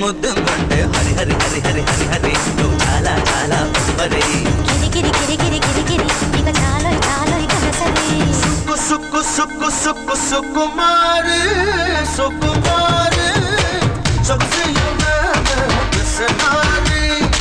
ముద్దంటే హరి హరి హరి హరి హరి హరి నువ్వు చాలా చాలా మరి గిరి గిరి గిరి గిరి గిరి గిరి ఇక చాలో చాలో ఇక సరే సుక్కు సుక్కు సుక్కు సుక్కు సుకుమారి సుకుమారి సొగసియమే పిసనారి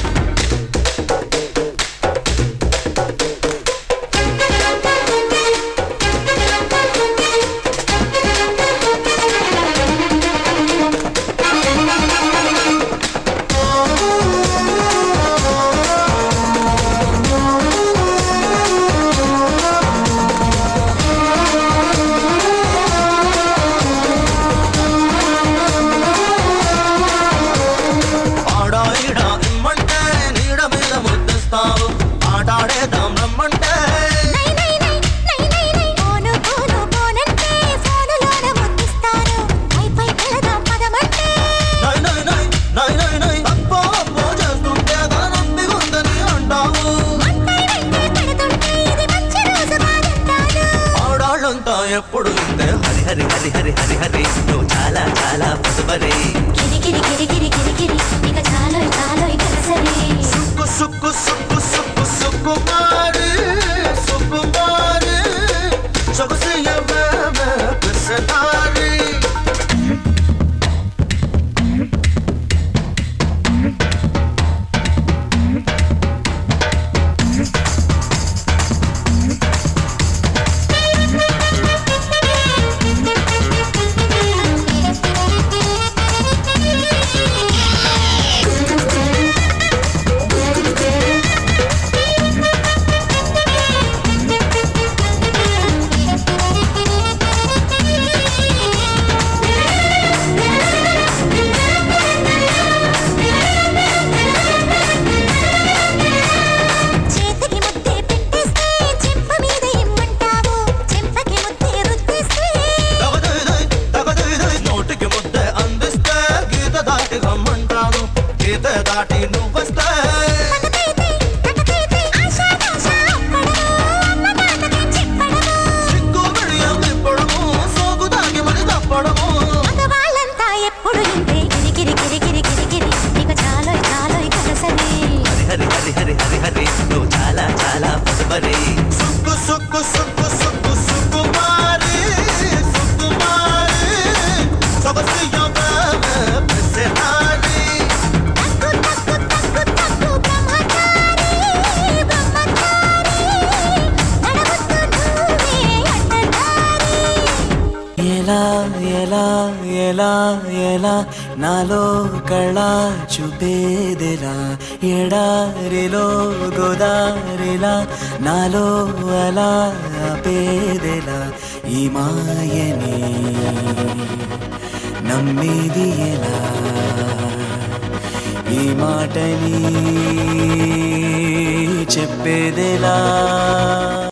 ఆడాయిడా ఇమ్మంటే నీడ మీద ముద్దిస్తావు ఆటాడేదాం రమ్మంటే నై నై నై నై నై నై పోను పోను పోనంటే ఫోనులోన ముద్దిస్తాను పై పై కలదాం పదమంటే నై నై నై నై నై నై అప్పో అప్పో చేస్తుంటే దానంపి ఉందని అంటావు మంటై వెంటే పెడుతుంటే ఇది మంచి రోజు కాదంటాను ఆడాళ్ళంతా ఎప్పుడు ఇంతే హరి హరి హరి హరి హరి హరి నువ్వు చాలా చాలా పసుపరి గిరి గిరి గిరి గిరి గిరి గిరి ఇక చాలో చాలో ఇక సరే సుక్కు సుక్కు సుక్కు సుక్కు సుకుమారి సుకుమారి సొగసియమే పిసనారి చేతికి ముద్దే పెట్టేస్తే చెంప మీద ఇమ్మంటావు చెంపకి ముద్దే రుద్దేస్తే దగదై దగదై నోటికి ముద్ద అందిస్తే గీత దాటి రమ్మంటాను గీత దాటి నువ్వస్తే తనకైతే తనకైతే ఆశా దోష అక్కడను అమ్మ నాన్నకి చెప్పడము సిగ్గు బిడియం తిప్పడము సోగు తాగి మరి తప్పడము మగవాళ్ళంతా ఎప్పుడు ఇంతే గిరి గిరి గిరి గిరి గిరి గిరి ఇక చాలో చాలో ఇక సరే హరి హరి హరి హరి హరి హరి నువ్వు చాలా చాలా పసుపరి సుక్కు సుక్కు సుక్కు సుక్కు సుకుమారి సుకుమారి సొగసియమే పిసనారి తక్కు తక్కు తక్కు తక్కు బ్రహ్మచారి బ్రహ్మచారి నడవద్దు నువ్వే అడ్డదారి ఎలా ఎలా ఎలా ఎలా నాలో కళ చూపేదిలా ఎడారిలో గోదారిలా నాలో అలా ఆపేదిలా ఈ మాయని నమ్మేది ఎలా ఈ మాటని చెప్పేదెలా